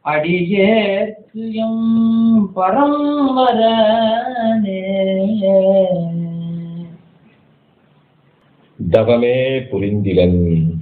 அடியேற்கு எம் பரம்பரனே தவமே புரிந்திலன்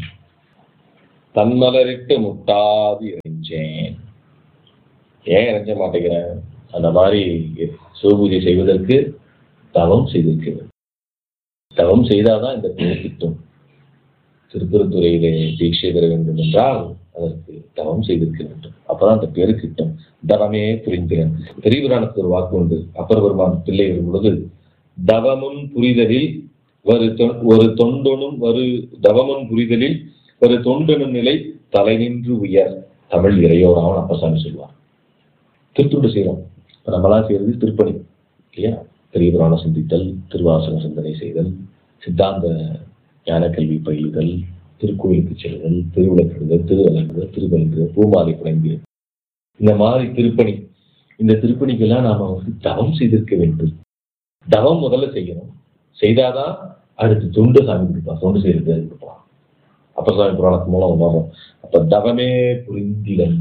தன்மலரிட்டு முட்டாது இறைஞ்சேன் ஏன் இறைஞ்ச மாட்டேங்கிறேன் அந்த மாதிரி சிவபூஜை செய்வதற்கு தவம் செய்திருக்கிறது தவம் செய்தாதான் இந்த பேர் கிட்டும் திருப்பரத்துறையிலே தீட்சை பெற வேண்டும் என்றால் அதற்கு தவம் செய்திருக்க வேண்டும் அப்பதான் அந்த பேரு கிட்டும் தவமே புரிந்திலன் பெரிய புராணத்துக்கு ஒரு வாக்கு உண்டு அப்பர் பெருமான் பிள்ளை வரும் பொழுது தவமும் புரிதலில் ஒரு தொ- ஒரு தொண்டனும் ஒரு தவமும் புரிதலில் ஒரு தொண்டனும் நிலை தலை நின்று உயர் தமிழ் இறையோராமன் அப்பசாமி சொல்வார் திருத்துண்டு செய்யறோம் இப்ப நம்மளாம் செய்யறது திருப்பணி இல்லையா பெரிய புராணம் சிந்தித்தல் திருவாசக சிந்தனை செய்தல் சித்தாந்த ஞான கல்வி பயிலுதல் திருக்கோயிலுக்கு செல்லுதல் திருவிளக்கிடுதல் திருவலங்குதல் திருவலங்குதல் பூமாலை புனைந்து இந்த மாதிரி திருப்பணி இந்த திருப்பணிக்கெல்லாம் நாம வந்து தவம் செய்திருக்க வேண்டும் தவம் முதல்ல செய்யணும் செய்தாதான் அடுத்து தொண்டு சாமி கொடுப்பா தொண்டு செய்யறது கொடுப்பான் அப்ப சாமி புராணத்து மூலம் வரும் அப்ப தவமே புரிந்திலன்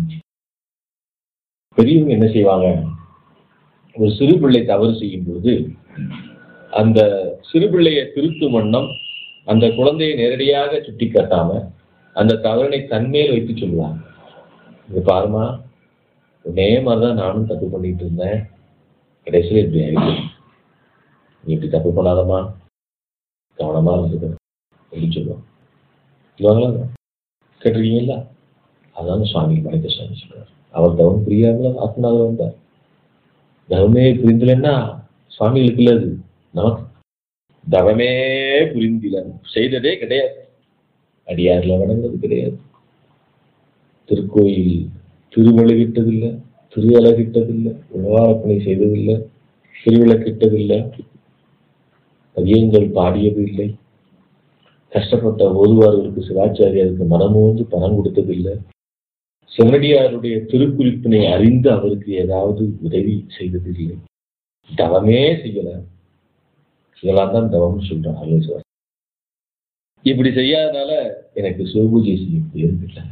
பெரியவங்க என்ன செய்வாங்க ஒரு சிறு பிள்ளை தவறு செய்யும் பொழுது அந்த சிறு பிள்ளையை திருத்தும் வண்ணம் அந்த குழந்தையை நேரடியாக சுட்டி காட்டாம அந்த தவறினை தன்மேல் வைத்து சொல்லுவாங்க இது பாருமா உன்னே மாதிரிதான் நானும் தப்பு பண்ணிட்டு இருந்தேன் கடைசியில் இப்படி ஆயிடுச்சு நீ இப்படி தப்பு பண்ணாதம்மா கவனமா இருந்துக்க அப்படின்னு சொல்லுவாங்க சொல்லுவாங்களா கேட்டிருக்கீங்களா அதான் சுவாமி மனித சுவாமி சொல்றாரு அவர் தவம் புரியாமல ஆத்மநாதர் வந்தார் தவமே புரிந்தலன்னா சுவாமிகளுக்கு இல்ல அது நமக்கு தவமே புரிந்திலன் செய்ததே கிடையாது அடியார்ல வணங்குறது கிடையாது திருக்கோயில் திருவழுகிட்டதில்லை திரு அழகிட்டதில்லை உழவாரப்பணி செய்ததில்லை திருவிளக்கிட்டதில்லை பதியங்கள் பாடியது இல்லை கஷ்டப்பட்ட ஓதுவார்களுக்கு சிவாச்சாரியாருக்கு மனமோந்து பணம் கொடுத்ததில்லை சிவனடியாருடைய திருக்குறிப்பினை அறிந்து அவருக்கு ஏதாவது உதவி செய்ததில்லை தவமே செய்யல இதெல்லாம் தான் தவம்னு சொல்றான் அருள்வார் இப்படி செய்யாதனால எனக்கு சிவபூஜை செய்ய முடியறதில்லை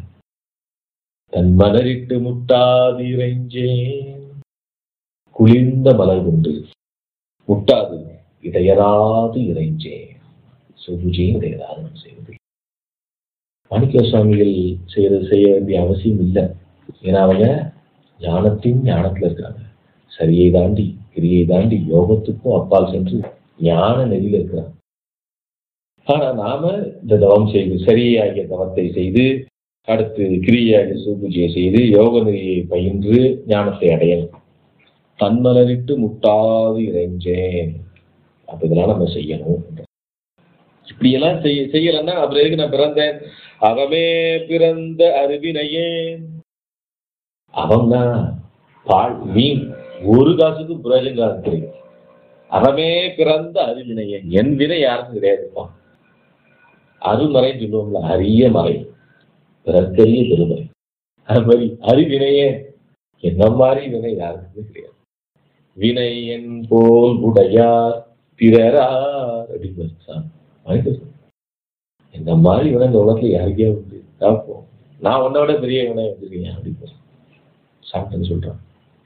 தன் மலரிட்டு முட்டாது இறைஞ்சேன் குளிர்ந்த மலர் கொண்டு முட்டாது இடையராது இறைஞ்சேன் சிவபூஜையும் இடையராது நான் செய்வது மாணிக்க சுவாமிகள் செய்யறது செய்ய வேண்டிய அவசியம் இல்லை ஏன்னா அவங்க ஞானத்தின் ஞானத்துல இருக்காங்க சரியை தாண்டி கிரியை தாண்டி யோகத்துக்கும் அப்பால் சென்று ஞான நெறியில இருக்கிறாங்க ஆனா நாம இந்த தவம் செய்து சரியாகிய தவத்தை செய்து அடுத்து கிரியாகிய சிவபூஜையை செய்து யோக நெறியை பயின்று ஞானத்தை அடையணும் தன்மலரிட்டு முட்டாது இறைஞ்சேன் அப்ப இதெல்லாம் நம்ம செய்யணும் இப்படியெல்லாம் செய்ய செய்யலன்னா அப்புறம் எதுக்கு நான் பிறந்தேன் அவமே பிறந்த அருவினையே அவன் தான் பால் மீன் ஒரு காசுக்கும் பிரயோஜனம் தெரியும் அவமே பிறந்த அருவினையே என் வினை யாருக்கும் கிடையாதுப்பா அருமறைன்னு சொல்லுவோம்ல அரிய மறை பிறக்கரிய பெருமறை அது மாதிரி அறிவினையே என்ன மாதிரி வினை யாருக்குமே கிடையாது வினை என் போல் உடையார் பிறரார் அப்படின்னு சாமி மனித இந்த மாதிரி வினை இந்த உலகத்துல யாருக்கே உண்டு பார்ப்போம் நான் உன்னை விட பெரிய வினை வந்திருக்கேன் அப்படின்னு சாப்பிட்டேன்னு சொல்றான்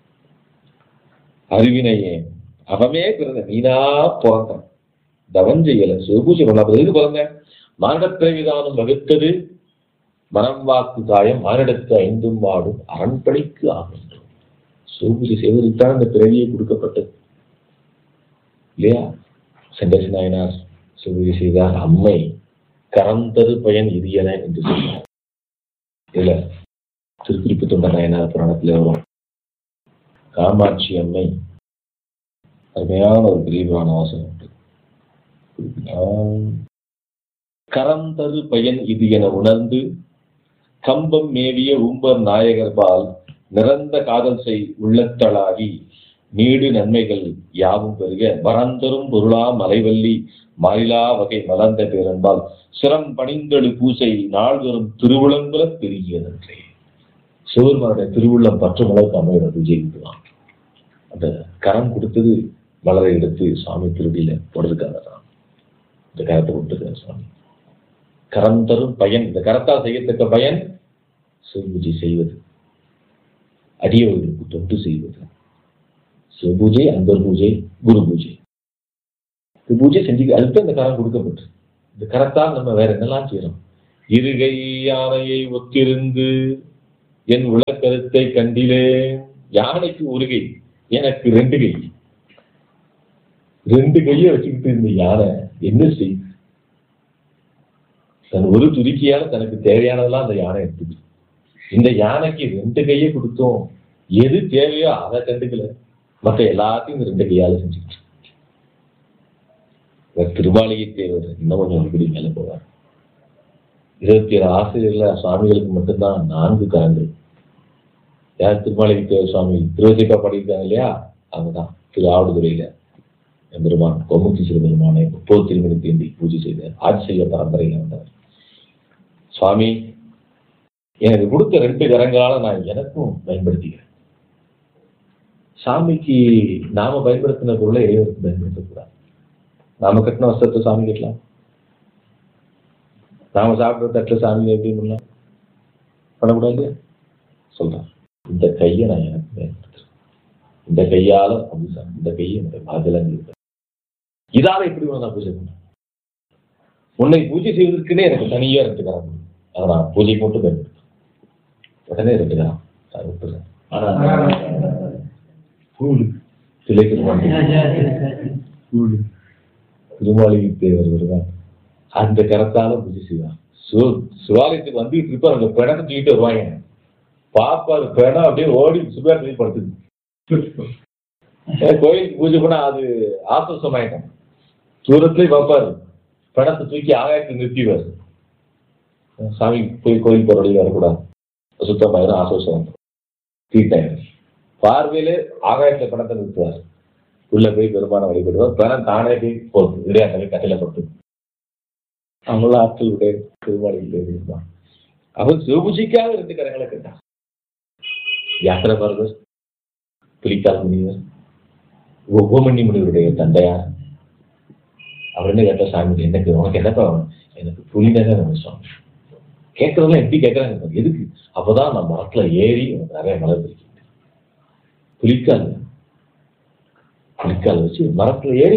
அறிவினையே அவமே பிறந்த நீனா பிறந்தான் தவம் செய்யல சிவபூஜை பண்ண எதுக்கு பிறந்த மானிடப்பிரவிதானம் வகுத்தது மனம் வாக்கு காயம் மானிடத்து ஐந்தும் வாடும் அரண்படைக்கு ஆகின்றோம் சிவபூஜை செய்வதற்கு தான் இந்த பிறவியை கொடுக்கப்பட்டது இல்லையா செண்டசி நாயனார் சிவபூஜை செய்தார் அம்மை கரந்தது பயன் இரியன என்று சொன்னார் இல்ல திருக்குறிப்பு தொண்ட நாயனார் புராணத்துல வரும் காமாட்சி அம்மை அருமையான ஒரு பெரிய புராண வாசகம் உண்டு ஆம். கரம் தரு பயன் இது என உணர்ந்து கம்பம் மேவிய உம்பர் நாயகர்பால் நிறந்த காதல் செய் உள்ளத்தளாகி நீடு நன்மைகள் யாவும் பெருக வரந்தரும் பொருளா மலைவல்லி மாறிலா வகை மலர்ந்த பேரன்பால் சிரம் பணிந்தெழு பூசை நாள்தோறும் திருவுளங்குல பெருகியதன்றே சிவருமானுடைய திருவுள்ளம் பற்றும் அளவுக்கு அமைகிற பூஜை இதுதான் அந்த கரம் கொடுத்தது மலரை எடுத்து சுவாமி திருடியில போடுறதுக்காக தான் இந்த கரத்தை கொடுத்துருக்காரு சுவாமி கரம் தரும் பயன் இந்த கரத்தால் செய்யத்தக்க பயன் சிவபூஜை செய்வது அடியவர்களுக்கு தொண்டு செய்வது சிவபூஜை அன்பர் பூஜை குரு பூஜை இந்த பூஜை செஞ்சு அதுக்கு அந்த கரம் கொடுக்கப்பட்டு இந்த கரத்தால் நம்ம வேற என்னெல்லாம் செய்யறோம் இருகை யானையை ஒத்திருந்து என் உலக்கருத்தை கண்டிலே யானைக்கு ஒரு கை எனக்கு ரெண்டு கை ரெண்டு கையை வச்சுக்கிட்டு இருந்த யானை என்ன செய்யுது தன் ஒரு துருக்கியால தனக்கு தேவையானதெல்லாம் அந்த யானை எடுத்துது இந்த யானைக்கு ரெண்டு கையை கொடுத்தோம் எது தேவையோ அதை கண்டுக்கல மற்ற எல்லாத்தையும் இந்த ரெண்டு கையால செஞ்சுக்கிட்டு இவர் திருமாளிகை தேவர் இன்னும் கொஞ்சம் இப்படி மேல போவார் இருபத்தி ஏழு ஆசிரியர்ல சுவாமிகளுக்கு மட்டும்தான் நான்கு கரங்கள் யார் திருமாளிகை தேவர் சுவாமி திருவசிப்பா பாடியிருக்காங்க இல்லையா அவங்கதான் திரு ஆவடுதுறையில எம்பெருமான் கொமுத்தி சிறுபெருமானை முப்பது திருமணி தேண்டி பூஜை செய்தார் ஆட்சிய பரம்பரையில வந்தவர் சுவாமி எனக்கு கொடுத்த ரெண்டு கரங்களால நான் எனக்கும் பயன்படுத்திக்கிறேன் சாமிக்கு நாம பயன்படுத்தின பொருளை இறைவனுக்கு பயன்படுத்தக்கூடாது நாம கட்டின வஸ்திரத்தை சாமி கட்டலாம் நாம சாப்பிட்ற தட்டுல சாமி எப்படி பண்ணலாம் பண்ணக்கூடாது இல்லையா? சொல்றேன் இந்த கையை நான் எனக்கு பயன்படுத்துறேன் இந்த கையால அது சாமி, இந்த கையை என்னுடைய பாதலங்க இதால எப்படி வேணும் நான் பூஜை பண்ணேன் உன்னை பூஜை செய்வதற்குன்னே எனக்கு தனியா ரெண்டு கரம் கொடு. அதை நான் பூஜைக்கு மட்டும் பயன்படுத்துறேன் உடனே ரெண்டு கரம் நான் விட்டுறேன் ஆனா கூடு சிலை திருமணம் கூடு திருமாளிகை தேவர் வருவார் அந்த கரத்தால பூஜை செய்வார் சிவ சிவாலயத்துக்கு வந்துட்டு இருப்பார் அந்த பிணத்தை தூக்கிட்டு வருவாங்க பாப்பாரு பிணம் அப்படியே ஓடி சுபேரத்தில் படுத்துது ஏன் கோயிலுக்கு பூஜை பண்ணா அது ஆசுவாசமாயிட்டோம் தூரத்துலயே பார்ப்பாரு பிணத்தை தூக்கி ஆகாயத்தில் நிறுத்திடுவார் சாமி போய் கோயில் போற வழி வரக்கூடாது சுத்தமாயிரும் ஆசுவாசம் தீட்டாயிரும் பார்வையிலே ஆகாயத்துல பணத்தை நிறுத்துவார் உள்ள போய் பெருமான வழிபடுவார் பணம் தானே போய் போகுது இடையாட்டவே கட்டையில படுத்து அவங்கள ஆட்களுடைய திருமாளிகள் இருந்தான் அவர் சிவபூஜைக்காக ரெண்டு கரங்களை கேட்டார் யாத்திரை பரதர் புலிக்கால் முனிவர் உபமணி முனிவருடைய தந்தையார் அவர் என்ன கேட்ட சாமி எனக்கு உனக்கு என்னப்பா வேணும்? எனக்கு புலிநகர் நம்ம சுவாமி கேட்கறதெல்லாம் எப்படி கேட்கறாங்க பாரு. எதுக்கு அப்பதான் நான் மரத்துல ஏறி எனக்கு நிறைய மலர் பிடிக்கும் புலிக்கால் புலிக்கால் வச்சு மரத்துல ஏறி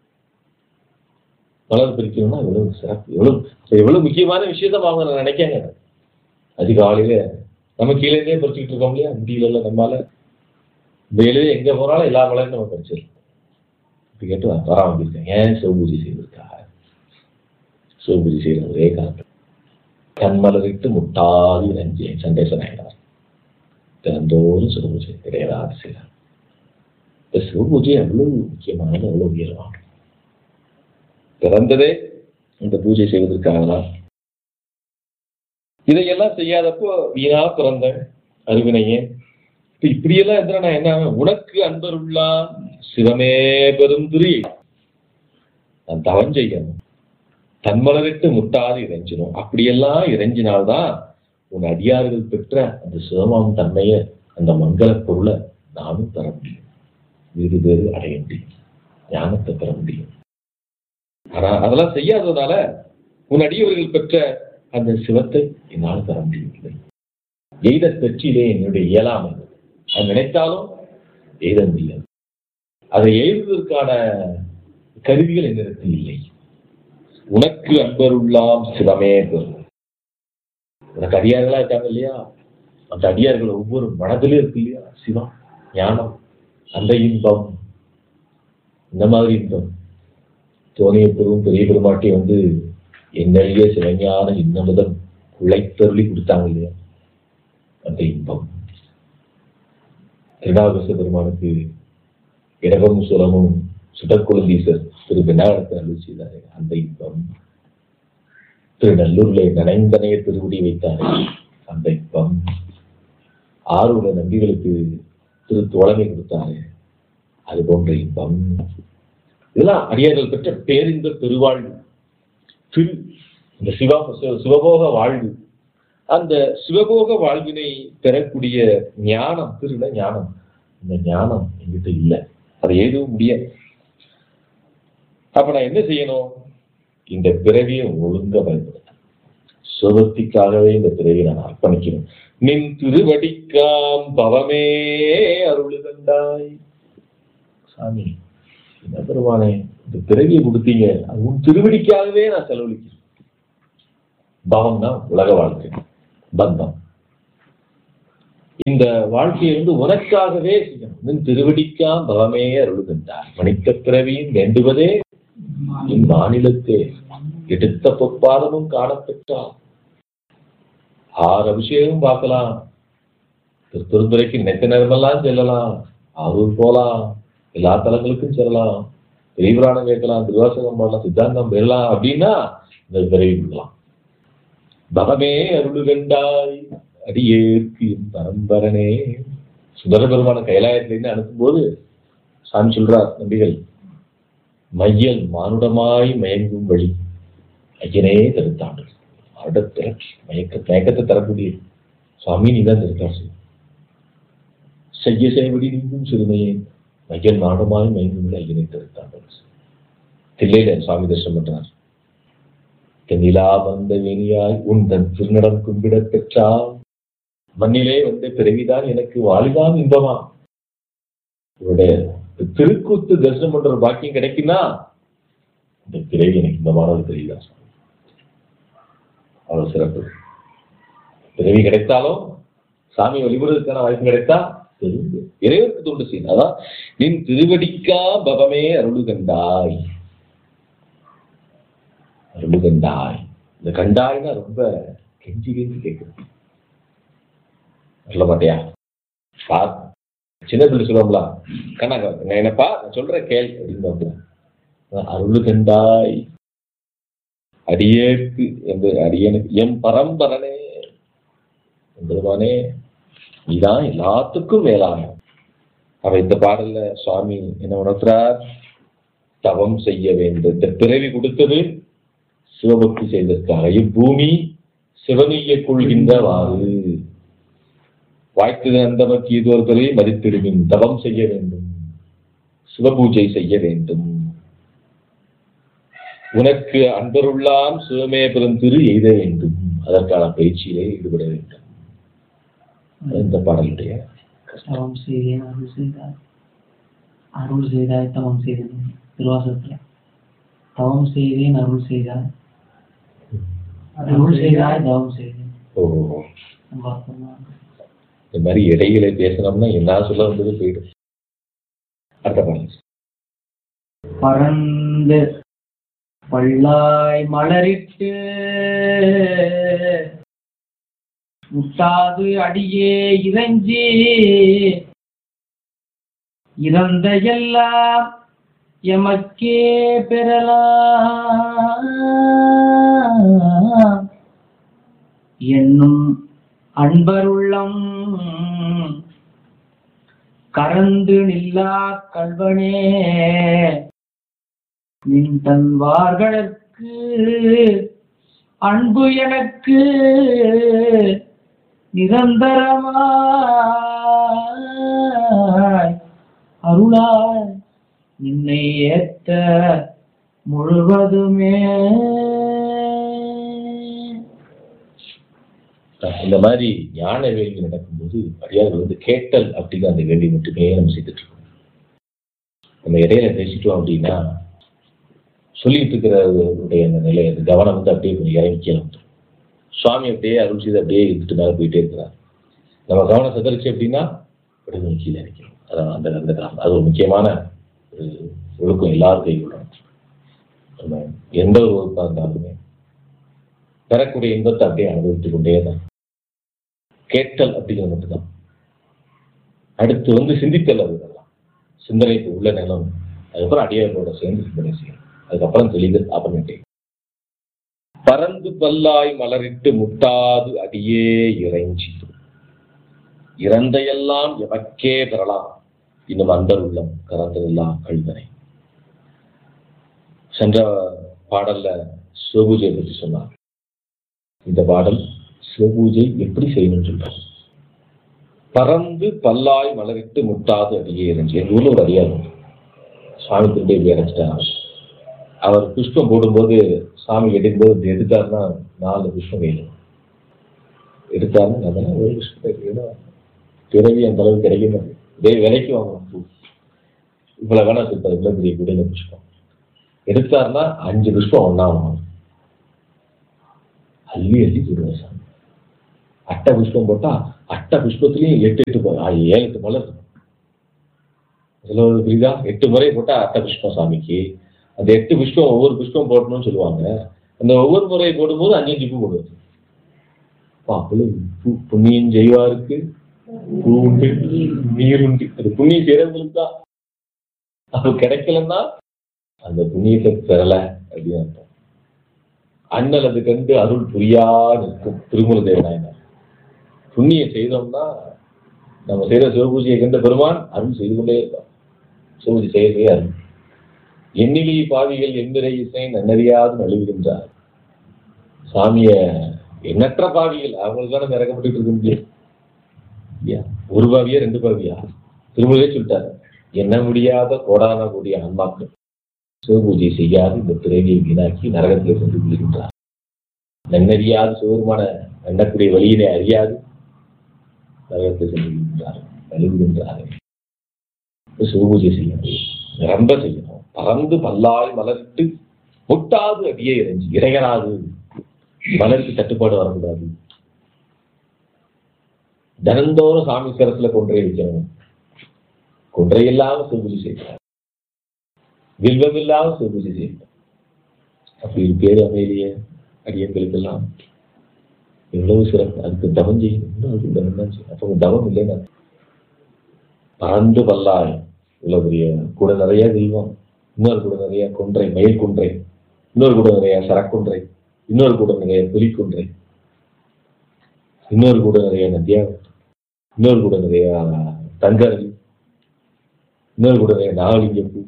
மலர் பிரிக்கணும்னா எவ்வளவு சிறப்பு எவ்வளவு எவ்வளவு முக்கியமான விஷயத்த அவங்க நினைக்காங்க அதிகாலையில நம்ம கீழே இருந்தே பறிச்சுக்கிட்டு இருக்கோம் இல்லையா முடியல இல்ல நம்மால வெளியே எங்க போனாலும் எல்லா மலரும் நம்ம பறிச்சிடலாம் இப்படி கேட்டு வர வந்திருக்கேன் ஏன் சிவபூஜை செய்வதற்காக சிவபூஜை செய்யற ஒரே காரணம் கண்மலரிட்டு முட்டாதி நஞ்சே சண்டேசன் ஆயிடார் தினந்தோறும் சிவபூஜை கிடையாது செய்யறார் இந்த சிவபூஜை எவ்வளவு முக்கியமானது எவ்வளவு உயர்வானது பிறந்ததே இந்த பூஜை செய்வதற்காக தான் இதையெல்லாம் செய்யாதப்போ வீணா பிறந்த அறிவினையே இப்ப இப்படியெல்லாம் இருந்தா நான் என்ன ஆவேன்? உனக்கு அன்பருள்ளா சிவமே பெரும் திரி நான் தவம் செய்யணும் தன்மலரிட்டு முட்டாது இறைஞ்சிடும் அப்படியெல்லாம் இறைஞ்சினால்தான் உன் அடியார்கள் பெற்ற அந்த சிவமாம் தன்மையை அந்த மங்கள பொருளை நானும் தர முடியும் வீடு பேரு அடைய முடியும் ஞானத்தை பெற முடியும் ஆனா அதெல்லாம் செய்யாததுனால உன் அடியவர்கள் பெற்ற அந்த சிவத்தை என்னால் பெற முடியவில்லை எய்த பெற்றிலே என்னுடைய இயலாமை அது நினைத்தாலும் எய்த முடியாது அதை எழுதுவதற்கான கருவிகள் என்னிடத்தில் இல்லை உனக்கு அன்பருள்ளாம் சிவமே பெறும் உனக்கு அடியார்களா இருக்காங்க இல்லையா அந்த அடியார்கள் ஒவ்வொரு மனதிலும் இருக்கு இல்லையா சிவம் ஞானம் அந்த இன்பம் இந்த மாதிரி இன்பம் தோணிய பெரும் பெரிய பெருமாட்டி வந்து என்னெழிய சிவஞான இன்னமுதம் குழைத்தருளி கொடுத்தாங்க இல்லையா அந்த இன்பம் திருநாகச பெருமானுக்கு இடகமும் சுரமும் சுடக்குழந்தீசர் திரு பெண்ணாடத்தை அருள் செய்தாரே அந்த இன்பம் திருநல்லூர்ல நனைந்தனைய திருவுடி வைத்தாரே அந்த இன்பம் ஆறுட நம்பிகளுக்கு திரு தோழமை கொடுத்தாரே அது போன்ற இன்பம் இதெல்லாம் அடியார்கள் பெற்ற பேரின்ப பெருவாழ்வு திரு இந்த சிவா சிவ- சிவபோக வாழ்வு அந்த சிவபோக வாழ்வினை பெறக்கூடிய ஞானம் திருட ஞானம் இந்த ஞானம் என்கிட்ட இல்லை அதை எழுதவும் முடியாது அப்ப நான் என்ன செய்யணும் இந்த பிறவியை ஒழுங்கா பயன்படுத்தணும் சுகத்திற்காகவே இந்த பிறவியை நான் அர்ப்பணிக்கணும் நின் திருவடிக்காம் பவமே அருளுகண்டாய் சாமி என்ன பெருமானே இந்த பிறவியை கொடுத்தீங்க அது உன் திருவடிக்காகவே நான் செலவழிக்கிறேன் பவம்னா உலக வாழ்க்கை பந்தம் இந்த வாழ்க்கையை வந்து உனக்காகவே செய்யணும் நின் திருவடிக்காம் பவமே அருளுகின்றார் மனித பிறவியும் வேண்டுவதே இம்மாநிலத்தே எடுத்த பொற்பாதமும் காணப்பெற்றார் ஆறு அபிஷேகம் பார்க்கலாம் திருத்துறைக்கு நெத்த நேரமெல்லாம் செல்லலாம் அவரும் போலாம் எல்லா தலங்களுக்கும் செல்லலாம் பெரியபுராணம் கேட்கலாம் திருவாசகம் பண்ணலாம் சித்தாந்தம் பெறலாம் அப்படின்னா இந்த பிறவி கொடுக்கலாம் பகமே அருளுகண்டாய் அடியேற்கு என் பரம்பரனே சுந்தர பெருமான கைலாயத்திலிருந்து அனுப்பும்போது சாமி சொல்றார் நம்பிகள் மையல் மானுடமாய் மயங்கும் வழி ஐயனே தருத்தாண்டு அடுத்த மயக்க மயக்கத்தை தரக்கூடிய சுவாமி நீ தான் திருத்தார் செய்யும் செய்ய செய்வடி நீங்கும் சிறுமையே மையல் மானுடமாய் மயங்கும் வழி ஐயனை தருத்தாண்டு தில்லையில சுவாமி தரிசனம் பண்றார் தென்னிலா வந்த வேணியாய் உன் தன் திருநடம் கும்பிடப் பெற்றால் மண்ணிலே வந்த பிறவிதான் எனக்கு வாலிதான் இன்பமா இவருடைய திருக்கூத்து தரிசனம் பண்ற ஒரு பாக்கியம் கிடைக்குன்னா இந்த பிறவி எனக்கு இன்பமானது தெரியல அவ்வளவு சிறப்பு பிறவி கிடைத்தாலும் சாமி வழிபடுவதற்கான வாய்ப்பு கிடைத்தா தெரிந்து இறைவனுக்கு தொண்டு செய்யும் அதான் நின் திருவடிக்கா பவமே அருளுகண்டாய் அருளுகண்டாய் இந்த கண்டாய்னா ரொம்ப கெஞ்சி கெஞ்சி கேட்குது சொல்ல மாட்டியா பா சின்ன பிள்ளை சொல்லுவாங்களா கண்ணா நான் என்னப்பா நான் சொல்றேன் கேள் அப்படின்னு அருளு கண்டாய் அடியேற்கு என்று அடியனுக்கு எம் பரம்பரனே என்பதுமானே நீதான் எல்லாத்துக்கும் மேலான அவ இந்த பாடல்ல சுவாமி என்ன உணர்த்துறார் தவம் செய்ய வேண்டும் இந்த பிறவி கொடுத்தது சிவபக்தி செய்ததற்காக இப்பூமி சிவனீய கொள்கின்றவாறு வாய்த்தது அந்த இது ஒரு பிறவி மதித்திடுமின் தவம் செய்ய வேண்டும் சிவபூஜை செய்ய வேண்டும் உனக்கு அன்பருள்ளாம் சிவமே பெருந்திரு எய்த வேண்டும் அதற்கான பயிற்சியிலே ஈடுபட வேண்டும் இந்த பாடலுடைய தவம் செய்தேன் அருள் செய்தாய் அருள் செய்தாய் தவம் செய்தேன் திருவாசகத்துல தவம் செய்தேன் அருள் செய்தாய் அருள் செய்தாய் தவம் செய்தேன் ஓ நம்ம அர்த்தமா இந்த மாதிரி இடையில பேசணும்னா என்ன சொல்ல வந்தது போயிடும் அடுத்த பாடல் பறந்து பல்லாய் மலரிட்டு முட்டாது அடியே இறைஞ்சி இறந்த எல்லாம் எமக்கே பெறலாம் என்னும் அன்பருள்ளம் கறந்து நில்லா கல்வனே நின் தன்வார்களுக்கு அன்பு எனக்கு நிரந்தரமாய் அருளாய் நின்னை ஏத்த முழுவதுமே இந்த மாதிரி ஞான வேள்வி நடக்கும்போது அடியார்கள் வந்து கேட்டல் அப்படிங்கிற அந்த வேள்வி மட்டுமே நம்ம செய்துட்டு இருக்கோம் நம்ம இடையில பேசிட்டோம் அப்படின்னா சொல்லிட்டு இருக்கிறவருடைய அந்த நிலை அந்த கவனம் வந்து அப்படியே கொஞ்சம் இறங்கிக்க வந்துடும் சுவாமி அப்படியே அருள் செய்து அப்படியே இருந்துட்டு மேலே போயிட்டே இருக்கிறார் நம்ம கவனம் சிதறிச்சு அப்படின்னா அப்படியே கொஞ்சம் கீழே இறக்கணும் அதான் அந்த அந்த காரணம் அது ஒரு முக்கியமான ஒரு ஒழுக்கம் எல்லாரும் கைவிடணும் நம்ம எந்த ஒரு ஒழுக்கம் இருந்தாலுமே பெறக்கூடிய இன்பத்தை அப்படியே அனுபவித்துக் கொண்டே தான் கேட்டல் அப்படிங்கிறது மட்டும்தான் அடுத்து வந்து சிந்தித்தல் அது இதெல்லாம் சிந்தனைக்கு உள்ள நிலம் அதுக்கப்புறம் அடியாரோட சேர்ந்து சிந்தனை செய்யணும் அதுக்கப்புறம் தெளிதல் அப்புறமேட்டே பறந்து பல்லாய் மலரிட்டு முட்டாது அடியே இறைஞ்சி இறந்தையெல்லாம் எமக்கே பெறலாம் இன்னும் அந்தர் உள்ளம் கறந்ததெல்லாம் கழுதனை சென்ற பாடல்ல சிவபூஜையை பற்றி சொன்னார் இந்த பாடல் சிவபூஜை எப்படி செய்யணும்னு சொல்றாங்க பறந்து பல்லாய் மலரிட்டு முட்டாது அடியே இருந்துச்சு எங்க ஊர்ல ஒரு அடியார் உண்டு. சாமி திரும்பி இப்படி அடைச்சிட்டாங்க அவர் புஷ்பம் போடும்போது சாமி எடுக்கும்போது இப்படி எடுத்தாருன்னா நாலு புஷ்பம் கையில் எடுத்தாலும் நம்ம ஒரு புஷ்பத்தை எடுக்கணும் பிறவி அந்த அளவுக்கு கிடைக்கணும் இதே விலைக்கு வாங்கணும் பூ இவ்வளவு வேணா சொல்றது இவ்வளவு பெரிய குடையில புஷ்பம் எடுத்தாருன்னா அஞ்சு புஷ்பம் ஒண்ணா வாங்கணும் அள்ளி அள்ளி போடுவார் சாமி அட்டை புஷ்பம் போட்டா அட்டை புஷ்பத்துலயும் எட்டு எட்டு ப- ஆ, ஏழு எட்டு மலர் இருக்கும் இதுல ஒரு புரியுதா எட்டு முறை போட்டா அட்டை புஷ்பம் சாமிக்கு அந்த எட்டு புஷ்பம் ஒவ்வொரு புஷ்பம் போடணும்னு சொல்லுவாங்க அந்த ஒவ்வொரு முறை போடும்போது அஞ்சு அஞ்சு பூ போடுவார் அப்பா, அவ்வளவு பூ புண்ணியம் செய்வாருக்கு பூ உண்டு நீர் உண்டு அது புண்ணியம் செய்யறவங்களுக்கு தான் அது கிடைக்கலன்னா அந்த புண்ணியத்தை பெறல அப்படின்னு அர்த்தம் அண்ணல் அது கண்டு அருள் புரியா நிற்கும் திருமூல தேவநாயனார் புண்ணியம் செய்தோம்னா நம்ம செய்த சிவபூஜையை கண்ட பெருமான் அருள் செய்து கொண்டே இருக்கான் சிவபூஜை செய்ய செய்ய அருள் எண்ணிலி பாவிகள் எந்திரை இசை நன்னறியாது நழுவுகின்றார் சாமிய எண்ணற்ற பாவிகள் அவங்களுக்கு தானே இறக்கப்பட்டு இருக்க முடியும் இல்லையா? ஒரு பாவியா ரெண்டு பாவியா திருமூலே சொல்லிட்டாரு எண்ண முடியாத கோடான கூடிய ஆன்மாக்கள் சிவபூஜை செய்யாது இந்த பிறவியை வீணாக்கி நரகத்திலே கொண்டு விழுகின்றார் நன்னறியாது சிவருமான எண்ணக்கூடிய வழியினை அறியாது நரகத்தை சென்று விழுகின்றார் நழுவுகின்றார் சிவபூஜை செய்யணும் நிரம்ப செய்யணும் பறந்து பல்லாய் மலர்த்து முட்டாது அடியே இறைஞ்சி இறையராது மலருக்கு தட்டுப்பாடு வரக்கூடாது தினந்தோறும் சாமி கரத்துல கொன்றை வைக்கணும் கொன்றை இல்லாம சிவபூஜை செய்யணும் வில்வம் இல்லாம சிவபூஜை செய்யணும் அப்படி ஒரு பேர் அமைதிய அடியங்களுக்கெல்லாம் எவ்வளவு சிறப்பு அதுக்கு தவம் செய்யணும் இன்னும் அதுக்கு தவம் தான் செய்யணும் அப்போ தவம் இல்லைன்னா பறந்து பல்லாய் இவ்வளவு பெரிய கூட நிறைய தெய்வம் இன்னொரு கூட நிறைய கொன்றை மயில் கொன்றை இன்னொரு கூட நிறைய சரக்குன்றை இன்னொரு கூட நிறைய புலிக்குன்றை இன்னொரு கூட நிறைய நதியா இன்னொரு கூட நிறைய தங்கரவி இன்னொரு கூட நிறைய நாகலிங்கம் பூ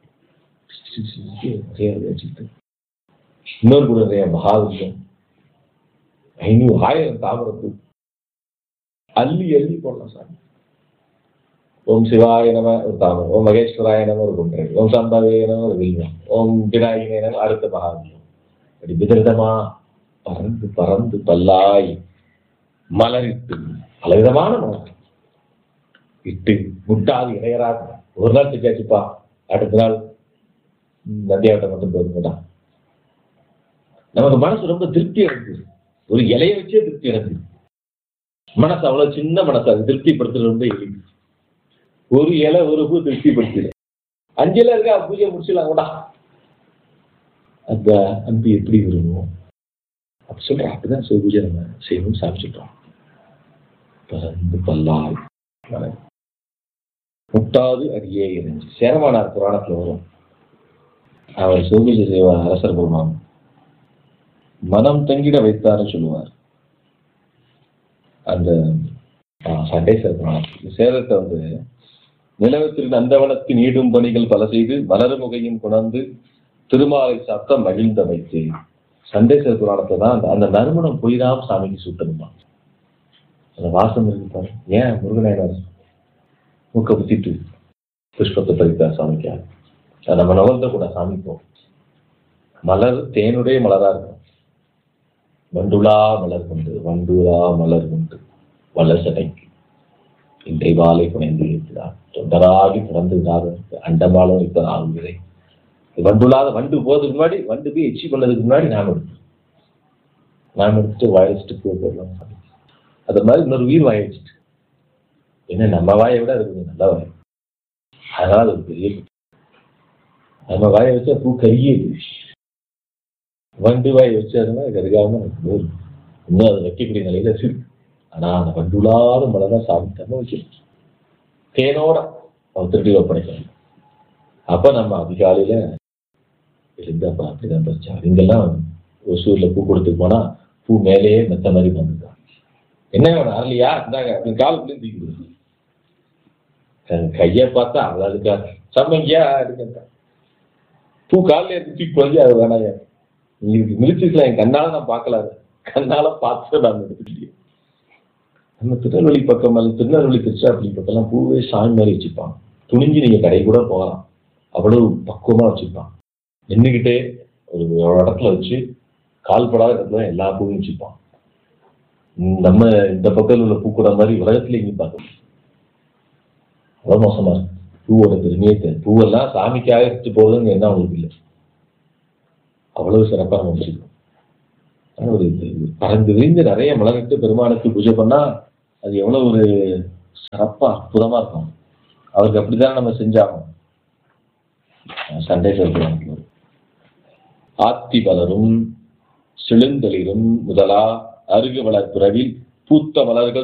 நிறைய வச்சுக்கிட்டு இன்னொரு கூட நிறைய மகாலிங்கம் ஐநூறு ஆயிரம் தாமரப்பூ அள்ளி அள்ளி போடலாம் சாமி ஓம் சிவாய நம ஒரு தாமரம் ஓம் மகேஸ்வராய நம ஒரு குன்றை ஓம் சம்பவே நம ஒரு வில்வம் ஓம் விநாயகனே நம அடுத்த மகாவியம் அப்படி விதவிதமா பறந்து பறந்து பல்லாய் மலரிட்டு பலவிதமான மலர் இட்டு முட்டாது இணையராது ஒரு நாள் செஞ்சாச்சுப்பா அடுத்த நாள் ம், நந்தியாவட்டம் மட்டும் போதுங்கடா நமக்கு மனசு ரொம்ப திருப்தி அடைஞ்சிது ஒரு இலைய வச்சே திருப்தி அடைஞ்சிது மனசு அவ்வளவு சின்ன மனசு அது திருப்திப்படுத்துறது ரொம்ப எளிது ஒரு இலை ஒரு பூ திருப்திப்படுத்திடு அஞ்சு இலை இருக்கா பூஜை முடிச்சிடலாம் கூட அந்த அன்பு எப்படி விரும்புவோம் அப்படி சொல்றேன் அப்படிதான் சிவ பூஜை நம்ம செய்யணும்னு சாமி சொல்றோம் பறந்து பல்லாய் மலர். முட்டாது அடியே இறைஞ்சி சேரமானார் புராணத்துல வரும் அவர் சிவபூஜை செய்வார் அரசர் பெருமான் மனம் தங்கிட வைத்தார்னு சொல்லுவார் அந்த ஆ, சண்டேஸ்வர புராணம் இந்த சேரத்தை வந்து நிலவத்திற்கு நந்தவனத்தின் ஈடும் பணிகள் பல செய்து மலர்முகையின் குணர்ந்து திருமாலை சாத்த மகிழ்ந்த வைத்து சண்டேஸ்வர புராணத்தை தான் அந்த அந்த நறுமணம் போய்தான் சாமிக்கு சுட்டணுமா அந்த வாசம் இருக்கு பாரு ஏன் முருகநாயனார் மூக்க குத்திட்டு புஷ்பத்தை பறித்தார் சாமிக்காக அதை நம்ம நுகர்ந்த கூட சாமிப்போம் மலர் தேனுடைய மலரா இருக்கும் வண்டுலா மலர் கொண்டு வண்டுலா மலர் கொண்டு வளசடைக்கு இன்றை வாழை புனைந்து இருக்கிறார் தொண்டராகி பிறந்து அண்டமாலும் இப்ப ஆகுகிறே வண்டுலாத வண்டு போறதுக்கு முன்னாடி வண்டு போய் எச்சி பண்ணதுக்கு முன்னாடி நாம் எடுத்தோம் நாம் எடுத்துட்டு வாய் வச்சுட்டு பூ போடலாம் அது மாதிரி இன்னொரு உயிர் வாய் வச்சுட்டு என்ன நம்ம வாயை விட அது கொஞ்சம் நல்ல வாய் அதனால அது ஒரு பெரிய குற்றம். நம்ம வாயை வச்சா பூ கருகியது வண்டு வாய் வச்சதுன்னா கருகாம எனக்கு போதும். இன்னும் அதை வைக்கக்கூடிய நிலையில இருக்கு ஆனா அந்த வண்டுலாத மலரை சாப்பிட்டாம வைக்கணும் தேனோட அவன் திருடி ஒப்படைக்கணும் அப்ப நம்ம அதிகாலையில எழுந்தப்ப அப்படிதான் பறிச்சா இங்கெல்லாம் ஒசூர்ல பூ கொடுத்து போனா பூ மேலேயே மெத்த மாதிரி வந்துருக்கான் என்ன வேணும் அரளியா இந்தாங்க அப்படின்னு காலுக்குள்ளேயும் தூக்கி கொடுக்கும் க- கையை பார்த்தா அது அதுக்கா சம்மங்கியா எடுக்க பூ காலில் எடுத்து தூக்கி போய் அது வேணாயா நீ இதுக்கு மிதிச்சிருக்கலாம் என் கண்ணால நான் பார்க்கல அதை. கண்ணால பார்த்து நான் எடுத்துக்கிட்டேன் நம்ம திருநெல்வேலி பக்கம் அல்லது திருநெல்வேலி திருச்சிராப்பள்ளி பக்கம்லாம் பூவே சாமி மாதிரி வச்சுப்பான் துணிஞ்சு நீங்க கடை கூட போகலாம் அவ்வளவு பக்குவமா வச்சுப்பான் நின்றுக்கிட்டே ஒரு ஒரு இடத்துல வச்சு கால் படாத இடத்துல எல்லா பூவும் வச்சுப்பான் ம், நம்ம இந்த பக்கத்தில் உள்ள பூக்கூட மாதிரி உலகத்துல எங்கேயும் பார்க்க முடியாது. அவ்வளவு மோசமா இருக்கு பூவோட பெருமையே தெரியும் பூவெல்லாம் சாமிக்காக எடுத்து போகுதுன்னு என்ன அவங்களுக்கு இல்லை அவ்வளவு சிறப்பாக நம்ம வச்சிருக்கோம் ஆனா ஒரு இது பறந்து விரிந்து நிறைய மலரிட்டு பெருமானுக்கு பூஜை பண்ணா அது எவ்வளவு ஒரு சிறப்பா அற்புதமா இருக்கும் அவருக்கு அப்படிதான் நம்ம செஞ்சாகணும் சண்டை சொல்றாங்க ஆத்தி மலரும் செழுந்தளிரும் முதலா அருகு வளர் பிறவில் பூத்த மலர்கள்